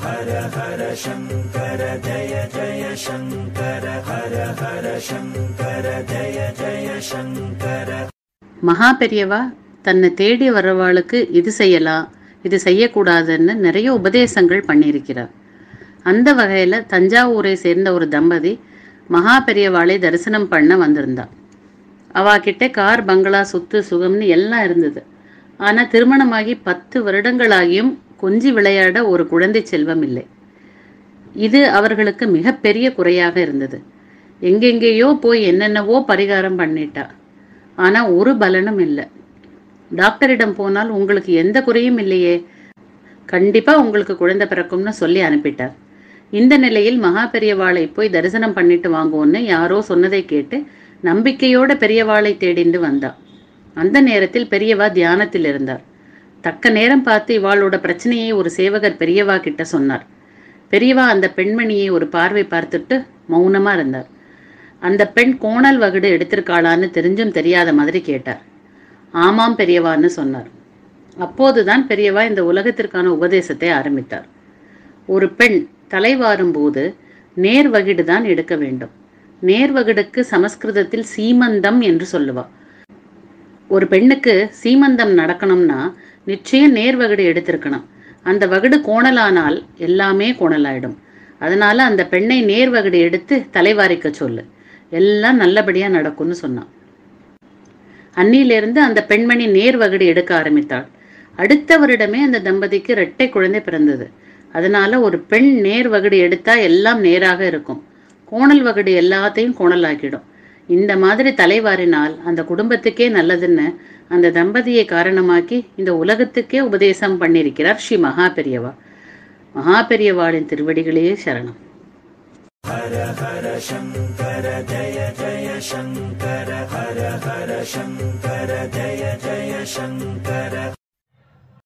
மகா பெரியவா தன்னை தேடி வர்றவாளுக்கு இது செய்யலாம் இது செய்யக்கூடாதுன்னு நிறைய உபதேசங்கள் பண்ணியிருக்கிறார் அந்த வகையில தஞ்சாவூரை சேர்ந்த ஒரு தம்பதி மகா பெரியவாளை தரிசனம் பண்ண வந்திருந்தா அவாகிட்ட கார் பங்களா சொத்து சுகம்னு எல்லாம் இருந்தது ஆனா திருமணமாகி பத்து வருடங்களாகியும் கொஞ்சி விளையாட ஒரு குழந்தை செல்வம் இல்லை இது அவர்களுக்கு மிகப்பெரிய குறையாக இருந்தது எங்கெங்கேயோ போய் என்னென்னவோ பரிகாரம் பண்ணிட்டா ஆனா ஒரு பலனும் இல்லை டாக்டரிடம் போனால் உங்களுக்கு எந்த குறையும் இல்லையே கண்டிப்பா உங்களுக்கு குழந்தை பிறக்கும்னு சொல்லி அனுப்பிட்டார் இந்த நிலையில் மகா பெரியவாளை போய் தரிசனம் பண்ணிட்டு வாங்குவோன்னு யாரோ சொன்னதை கேட்டு நம்பிக்கையோட பெரியவாளை தேடிண்டு வந்தா அந்த நேரத்தில் பெரியவா தியானத்தில் இருந்தார் தக்க நேரம் பார்த்து இவாளோட பிரச்சனையை ஒரு சேவகர் பெரியவா கிட்ட சொன்னார் பெரியவா அந்த பெண்மணியை ஒரு பார்வை பார்த்துட்டு மௌனமா இருந்தார் அந்த பெண் கோணல் வகுடு எடுத்திருக்காளான்னு தெரிஞ்சும் தெரியாத மாதிரி கேட்டார் ஆமாம் பெரியவான்னு சொன்னார் அப்போதுதான் பெரியவா இந்த உலகத்திற்கான உபதேசத்தை ஆரம்பித்தார் ஒரு பெண் தலைவாரும் போது நேர் வகிடு தான் எடுக்க வேண்டும் நேர் வகிடுக்கு சமஸ்கிருதத்தில் சீமந்தம் என்று சொல்லுவா ஒரு பெண்ணுக்கு சீமந்தம் நடக்கணும்னா நிச்சயம் நேர் வகிடு எடுத்திருக்கணும் அந்த வகிடு கோணலானால் எல்லாமே கோணலாயிடும் அதனால அந்த பெண்ணை நேர் வகிடு எடுத்து தலைவாரிக்க சொல்லு எல்லாம் நல்லபடியா நடக்கும்னு சொன்னான் அன்னியிலிருந்து அந்த பெண்மணி நேர் வகுடு எடுக்க ஆரம்பித்தாள் அடுத்த வருடமே அந்த தம்பதிக்கு இரட்டை குழந்தை பிறந்தது அதனால ஒரு பெண் நேர் வகுடு எடுத்தா எல்லாம் நேராக இருக்கும் கோணல் வகுடு எல்லாத்தையும் கோணலாக்கிடும் இந்த மாதிரி தலைவாரினால் அந்த குடும்பத்துக்கே நல்லதுன்னு அந்த தம்பதியை காரணமாக்கி இந்த உலகத்துக்கே உபதேசம் பண்ணியிருக்கிறார் ஸ்ரீ மகா பெரியவா மகா பெரியவாளின் திருவடிகளே சரணம் ஹர ஹர சங்கர ஜய ஜய சங்கர ஹர ஹர சங்கர ஜய ஜய சங்கர